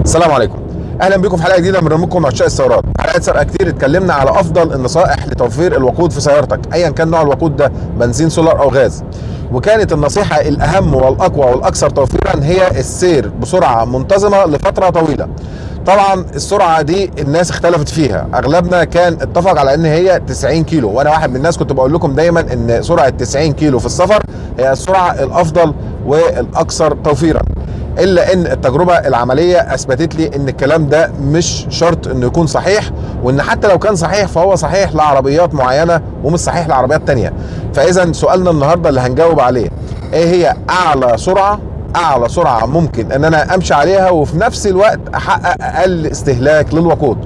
السلام عليكم اهلا بكم في حلقه جديده من برنامجكم عشاق السيارات حلقات سابقه كتير اتكلمنا على افضل النصائح لتوفير الوقود في سيارتك ايا كان نوع الوقود ده بنزين سولار او غاز وكانت النصيحه الاهم والاقوى والاكثر توفيرا هي السير بسرعه منتظمه لفتره طويله طبعا السرعه دي الناس اختلفت فيها اغلبنا كان اتفق على ان هي 90 كيلو وانا واحد من الناس كنت بقول لكم دايما ان سرعه 90 كيلو في السفر هي السرعه الافضل والاكثر توفيرا الا ان التجربه العمليه اثبتت لي ان الكلام ده مش شرط انه يكون صحيح وان حتى لو كان صحيح فهو صحيح لعربيات معينه ومش صحيح لعربيات تانية فاذا سؤالنا النهارده اللي هنجاوب عليه ايه هي اعلى سرعه اعلى سرعه ممكن ان انا امشي عليها وفي نفس الوقت احقق اقل استهلاك للوقود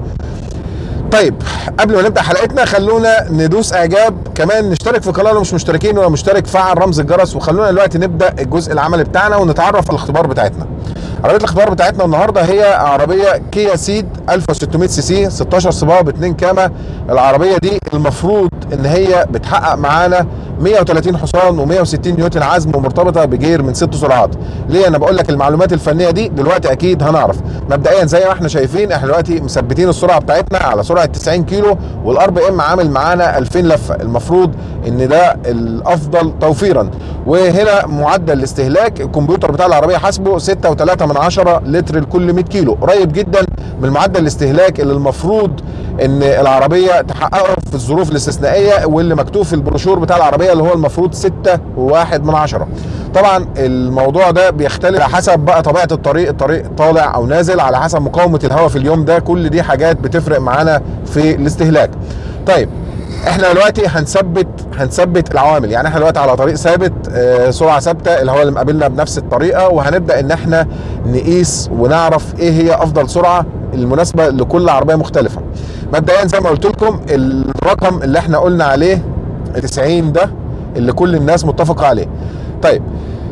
طيب قبل ما نبدا حلقتنا خلونا ندوس اعجاب كمان نشترك في القناه لو مش مشتركين ولو مشترك فعل رمز الجرس وخلونا دلوقتي نبدا الجزء العملي بتاعنا ونتعرف على الاختبار بتاعتنا عربيه الاختبار بتاعتنا النهارده هي عربيه كيا سيد 1600 سي سي 16 صباع باتنين كامه العربيه دي المفروض ان هي بتحقق معانا 130 حصان و160 نيوتن عزم ومرتبطه بجير من ست سرعات ليه انا بقول لك المعلومات الفنيه دي دلوقتي اكيد هنعرف مبدئيا زي ما احنا شايفين احنا دلوقتي مثبتين السرعه بتاعتنا على سرعه 90 كيلو والار بي ام عامل معانا 2000 لفه المفروض ان ده الافضل توفيرا وهنا معدل الاستهلاك الكمبيوتر بتاع العربيه حاسبه 6.3 من 10 لتر لكل 100 كيلو قريب جدا من معدل الاستهلاك اللي المفروض ان العربيه تحققه في الظروف الاستثنائيه واللي مكتوب في البروشور بتاع العربيه اللي هو المفروض 6 وواحد من عشرة طبعا الموضوع ده بيختلف على حسب بقى طبيعه الطريق الطريق طالع او نازل على حسب مقاومه الهواء في اليوم ده كل دي حاجات بتفرق معانا في الاستهلاك طيب احنا دلوقتي هنثبت هنثبت العوامل يعني احنا دلوقتي على طريق ثابت اه سرعه ثابته الهواء اللي مقابلنا بنفس الطريقه وهنبدا ان احنا نقيس ونعرف ايه هي افضل سرعه المناسبه لكل عربيه مختلفه مبدئيا زي ما قلت لكم الرقم اللي احنا قلنا عليه 90 ده اللي كل الناس متفقه عليه طيب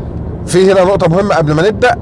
في هنا نقطه مهمه قبل ما نبدا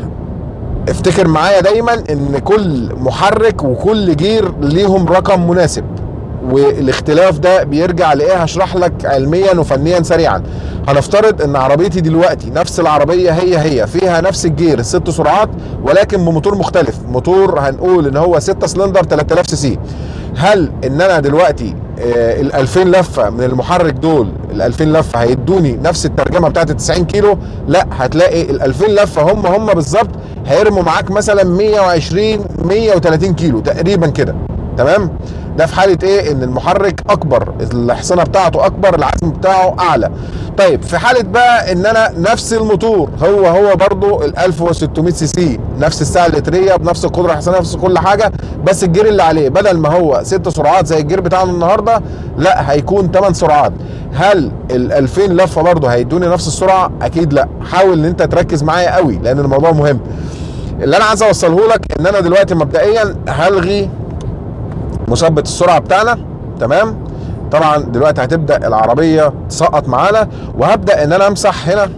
افتكر معايا دايما ان كل محرك وكل جير ليهم رقم مناسب والاختلاف ده بيرجع لايه هشرح لك علميا وفنيا سريعا هنفترض ان عربيتي دلوقتي نفس العربيه هي هي فيها نفس الجير ست سرعات ولكن بموتور مختلف موتور هنقول ان هو 6 سلندر 3000 سي سي هل ان انا دلوقتي آه ال 2000 لفه من المحرك دول ال 2000 لفه هيدوني نفس الترجمه بتاعت 90 كيلو لا هتلاقي ال 2000 لفه هم هم بالظبط هيرموا معاك مثلا 120 130 كيلو تقريبا كده تمام ده في حاله ايه ان المحرك اكبر الحصانه بتاعته اكبر العزم بتاعه اعلى طيب في حاله بقى ان انا نفس الموتور هو هو برضو ال 1600 سي سي نفس السعه اللتريه بنفس القدره الحصانيه نفس كل حاجه بس الجير اللي عليه بدل ما هو ست سرعات زي الجير بتاعنا النهارده لا هيكون 8 سرعات هل ال 2000 لفه برضو هيدوني نفس السرعه اكيد لا حاول ان انت تركز معايا قوي لان الموضوع مهم اللي انا عايز اوصله لك ان انا دلوقتي مبدئيا هلغي مثبت السرعه بتاعنا تمام طبعا دلوقتي هتبدا العربيه تسقط معانا وهبدا ان انا امسح هنا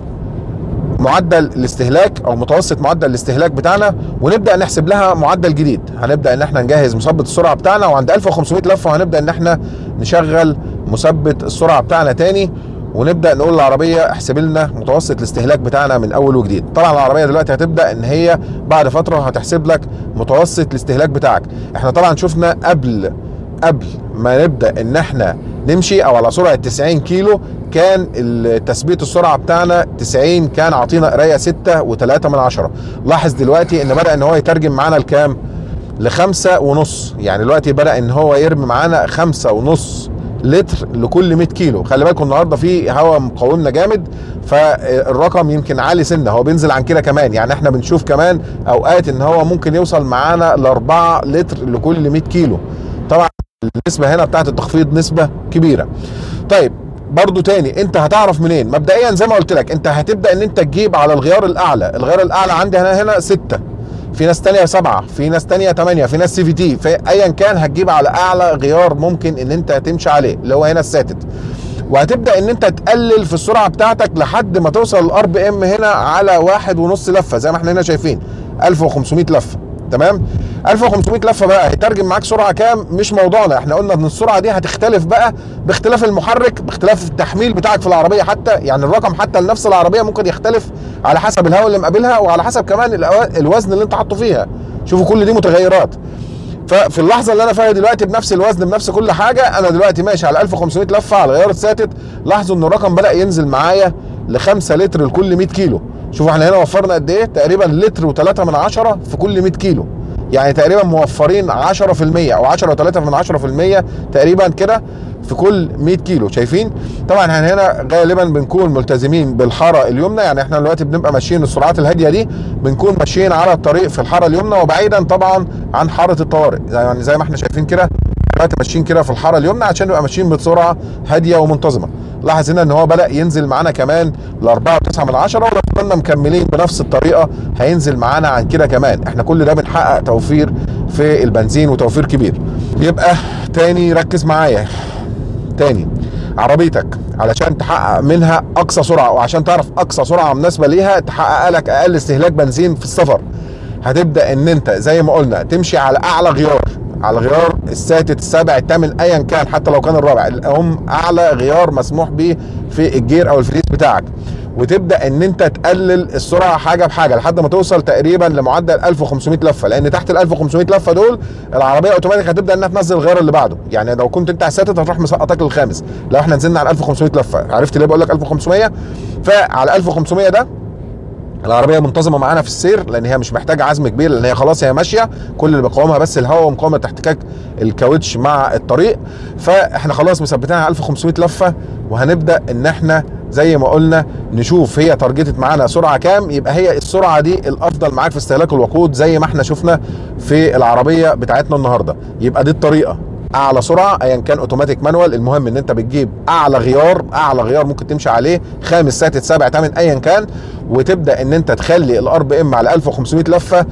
معدل الاستهلاك او متوسط معدل الاستهلاك بتاعنا ونبدا نحسب لها معدل جديد هنبدا ان احنا نجهز مثبت السرعه بتاعنا وعند 1500 لفه وهنبدا ان احنا نشغل مثبت السرعه بتاعنا تاني ونبدا نقول للعربيه احسب لنا متوسط الاستهلاك بتاعنا من اول وجديد طبعا العربيه دلوقتي هتبدا ان هي بعد فتره هتحسب لك متوسط الاستهلاك بتاعك احنا طبعا شفنا قبل قبل ما نبدا ان احنا نمشي او على سرعه 90 كيلو كان تثبيت السرعه بتاعنا 90 كان عاطينا قرايه 6 و3 من عشرة لاحظ دلوقتي ان بدا ان هو يترجم معانا لكام لخمسة ونص يعني دلوقتي بدا ان هو يرمي معانا خمسة ونص لتر لكل 100 كيلو خلي بالكم النهارده في هواء مقاومنا جامد فالرقم يمكن عالي سنه هو بينزل عن كده كمان يعني احنا بنشوف كمان اوقات ان هو ممكن يوصل معانا ل 4 لتر لكل 100 كيلو طبعا النسبه هنا بتاعت التخفيض نسبه كبيره طيب برضو تاني انت هتعرف منين مبدئيا زي ما قلت لك انت هتبدا ان انت تجيب على الغيار الاعلى الغيار الاعلى عندي هنا هنا 6 في ناس تانية سبعة في ناس تانية تمانية في ناس سي في تي في ايا كان هتجيب على اعلى غيار ممكن ان انت تمشي عليه اللي هو هنا الساتت وهتبدا ان انت تقلل في السرعه بتاعتك لحد ما توصل الار بي ام هنا على واحد ونص لفه زي ما احنا هنا شايفين 1500 لفه تمام 1500 لفه بقى هيترجم معاك سرعه كام مش موضوعنا احنا قلنا ان السرعه دي هتختلف بقى باختلاف المحرك باختلاف التحميل بتاعك في العربيه حتى يعني الرقم حتى لنفس العربيه ممكن يختلف على حسب الهواء اللي مقابلها وعلى حسب كمان الوزن اللي انت حاطه فيها شوفوا كل دي متغيرات ففي اللحظه اللي انا فيها دلوقتي بنفس الوزن بنفس كل حاجه انا دلوقتي ماشي على 1500 لفه على غيار الساتت لاحظوا ان الرقم بدا ينزل معايا ل 5 لتر لكل 100 كيلو شوفوا احنا هنا وفرنا قد ايه تقريبا لتر و3 من عشرة في كل 100 كيلو يعني تقريبا موفرين 10% او 10 و3 من 10% تقريبا كده في كل 100 كيلو شايفين طبعا احنا هنا غالبا بنكون ملتزمين بالحاره اليمنى يعني احنا دلوقتي بنبقى ماشيين السرعات الهاديه دي بنكون ماشيين على الطريق في الحاره اليمنى وبعيدا طبعا عن حاره الطوارئ يعني زي ما احنا شايفين كده دلوقتي ماشيين كده في الحاره اليمنى عشان نبقى ماشيين بسرعه هاديه ومنتظمه لاحظ هنا ان هو بدا ينزل معانا كمان ل 4.9 من 10 ولو فضلنا مكملين بنفس الطريقه هينزل معانا عن كده كمان احنا كل ده بنحقق توفير في البنزين وتوفير كبير يبقى تاني ركز معايا تاني عربيتك علشان تحقق منها اقصى سرعه وعشان تعرف اقصى سرعه مناسبه ليها تحقق لك اقل استهلاك بنزين في السفر هتبدا ان انت زي ما قلنا تمشي على اعلى غيار على غيار الساتت السابع الثامن ايا كان حتى لو كان الرابع هم اعلى غيار مسموح به في الجير او الفريز بتاعك وتبدا ان انت تقلل السرعه حاجه بحاجه لحد ما توصل تقريبا لمعدل 1500 لفه لان تحت ال 1500 لفه دول العربيه اوتوماتيك هتبدا انها تنزل الغيار اللي بعده يعني لو كنت انت ساتت هتروح مسقطك للخامس لو احنا نزلنا على 1500 لفه عرفت ليه بقول لك 1500 فعلى 1500 ده العربيه منتظمه معانا في السير لان هي مش محتاجه عزم كبير لان هي خلاص هي ماشيه كل اللي بيقاومها بس الهواء ومقاومه احتكاك الكاوتش مع الطريق فاحنا خلاص مثبتينها على 1500 لفه وهنبدا ان احنا زي ما قلنا نشوف هي تارجتت معانا سرعه كام يبقى هي السرعه دي الافضل معاك في استهلاك الوقود زي ما احنا شفنا في العربيه بتاعتنا النهارده يبقى دي الطريقه اعلى سرعه ايا كان اوتوماتيك مانوال المهم ان انت بتجيب اعلى غيار اعلى غيار ممكن تمشي عليه خامس سادس سابع ثامن ايا كان وتبدا ان انت تخلي الار بي ام على 1500 لفه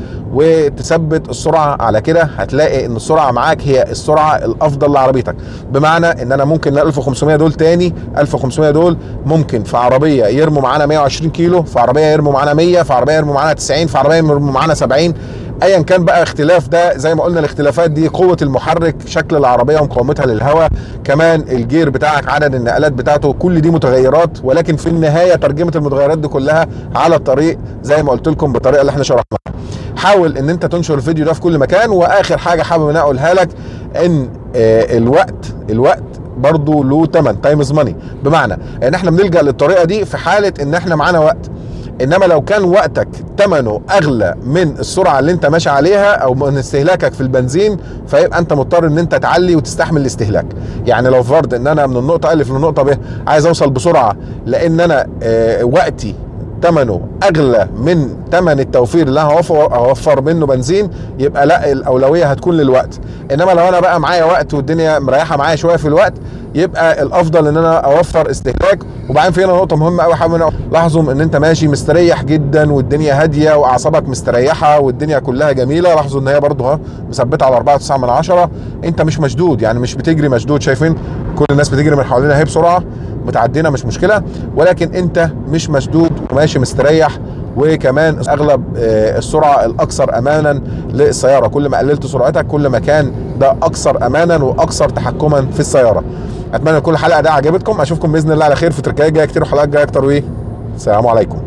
وتثبت السرعه على كده هتلاقي ان السرعه معاك هي السرعه الافضل لعربيتك بمعنى ان انا ممكن ال 1500 دول تاني 1500 دول ممكن في عربيه يرموا معانا 120 كيلو في عربيه يرموا معانا 100 في عربيه يرموا معانا 90 في عربيه يرموا معانا 70 ايا كان بقى اختلاف ده زي ما قلنا الاختلافات دي قوه المحرك شكل العربيه ومقاومتها للهواء كمان الجير بتاعك عدد النقلات بتاعته كل دي متغيرات ولكن في النهايه ترجمه المتغيرات دي كلها على الطريق زي ما قلت لكم بالطريقه اللي احنا شرحناها حاول ان انت تنشر الفيديو ده في كل مكان واخر حاجه حابب ان اقولها لك ان آه الوقت الوقت برضه له ثمن تايم از ماني بمعنى ان احنا بنلجا للطريقه دي في حاله ان احنا معانا وقت انما لو كان وقتك ثمنه اغلى من السرعه اللي انت ماشي عليها او من استهلاكك في البنزين فيبقى انت مضطر ان انت تعلي وتستحمل الاستهلاك يعني لو فرض ان انا من النقطه الف للنقطه ب عايز اوصل بسرعه لان انا آه وقتي ثمنه اغلى من ثمن التوفير اللي انا هوفر اوفر منه بنزين يبقى لا الاولويه هتكون للوقت انما لو انا بقى معايا وقت والدنيا مريحه معايا شويه في الوقت يبقى الافضل ان انا اوفر استهلاك وبعدين في هنا نقطه مهمه قوي حابب لاحظوا ان انت ماشي مستريح جدا والدنيا هاديه واعصابك مستريحه والدنيا كلها جميله لاحظوا ان هي برده اهو مثبته على 4.9 من 10 انت مش مشدود يعني مش بتجري مشدود شايفين كل الناس بتجري من حوالينا اهي بسرعه متعدينا مش مشكله ولكن انت مش مشدود وماشي مستريح وكمان اغلب السرعه الاكثر امانا للسياره كل ما قللت سرعتك كل ما كان ده اكثر امانا واكثر تحكما في السياره اتمنى كل حلقه ده عجبتكم اشوفكم باذن الله على خير في تركيات جايه كتير وحلقات جايه اكتر وايه السلام عليكم